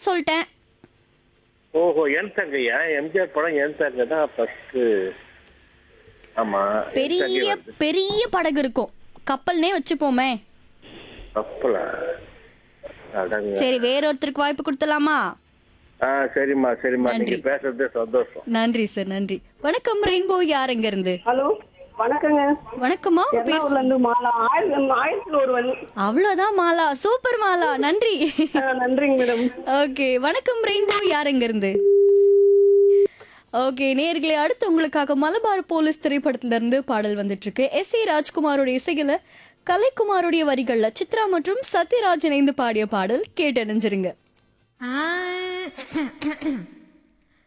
சொல்லிட்டேன் ஓஹோ என் தங்கையா எம்ஜிஆர் படம் என் தங்கை தான் ஃபர்ஸ்ட் ஆமா என் தங்கை பெரிய வருது. பெரிய படகு இருக்கும் கப்பல்னே வச்சுப்போமே கப்பலா அடங்க சரி வேற ஒருத்தருக்கு வாய்ப்பு கொடுத்தலாமா ஆ சரிம்மா சரிம்மா நன்றி. நீங்க பேசுறது சந்தோஷம் நன்றி சார் நன்றி வணக்கம் ரெயின்போ யார் எங்க இருந்து ஹலோ வணக்கங்க வணக்கமா உங்க பேர் எர்ணாகுளம்ல இருந்து மாலா ஆயிரத்தி ஆயிரத்தி ஒருவன் அவ்வளவுதான் மாலா சூப்பர் மாலா நன்றி நன்றிங்க மேடம் ஓகே வணக்கம் ரெயின்போ யார் எங்க இருந்து ஓகே நேர்களே அடுத்து உங்களுக்காக மலபார் போலீஸ் திரைப்படத்துல இருந்து பாடல் வந்துட்டு இருக்கு எஸ் ஏ ராஜ்குமாரோட இசையில கலைக்குமாரோடைய வரிகள்ல சித்ரா மற்றும் சத்யராஜ் இணைந்து பாடிய பாடல் கேட்டணிஞ்சிருங்க ஆ